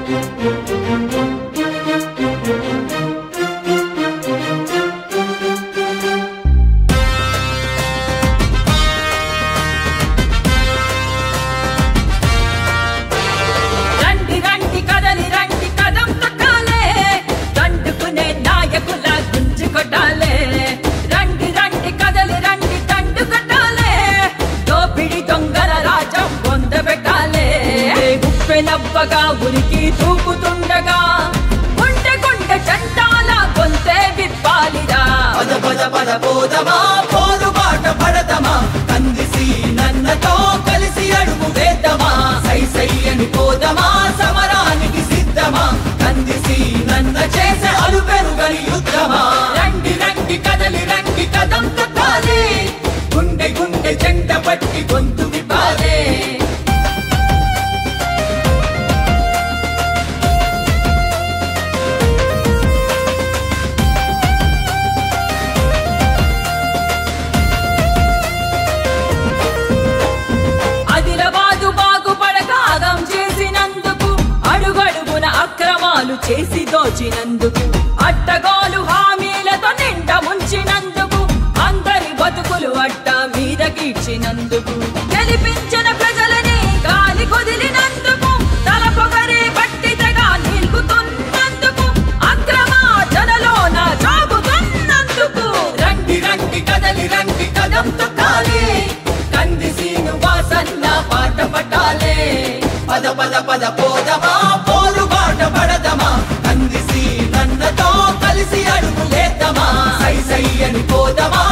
రండి రండి కదలి రండి కదం తొక్కాలే దండుకునే నాయకుల గుంజు కొట్టాలే రండి రండి కదలి రండి దండు కొట్టాలే దోపిడి దొంగల రాజం పొందబెట్టాలే ఉప్పెనవ్వగా ఉరికి తూపుతుండగా గుండె గుండె చంటాల గొంతే విప్పాలిరా పద పద పద పోదమా పోరు బాట పడదమా కందిసి నన్నతో కలిసి అడుగు వేద్దామా సై సై అని పోదమా సమరానికి సిద్ధమా కందిసి నన్న చేసే అలు పెరుగని యుద్ధమా రండి రండి కదలి రండి కదం తొక్కాలి గుండె గుండె చెంట పట్టి గొంతు విప్పాలే ఆదిలాబాదు బాగుపడక ఆగం చేసినందుకు అడుగడుగున అక్రమాలు చేసి దోచినందుకు అట్టగోలు హామీలతో నిండ ముంచినందుకు అందరి బతుకులు అట్ట మీద కీడ్చినందుకు గెలిపించిన ప్రజలని గాలి కుదిలినందుకు తల పొగరే బట్టి తెగ నిలుగుతున్నందుకు అక్రమార్జనలోన జాగుతున్నందుకు రండి రండి కదలి రండి కదం తొక్కాలి కందిసీను వాసన్న పాట పట్టాలే పద పద పద పోదమా పోరు బాట పడదమా కందిసి నన్నతో కలిసి అడుగు లేదమా సై సై అని పోదమా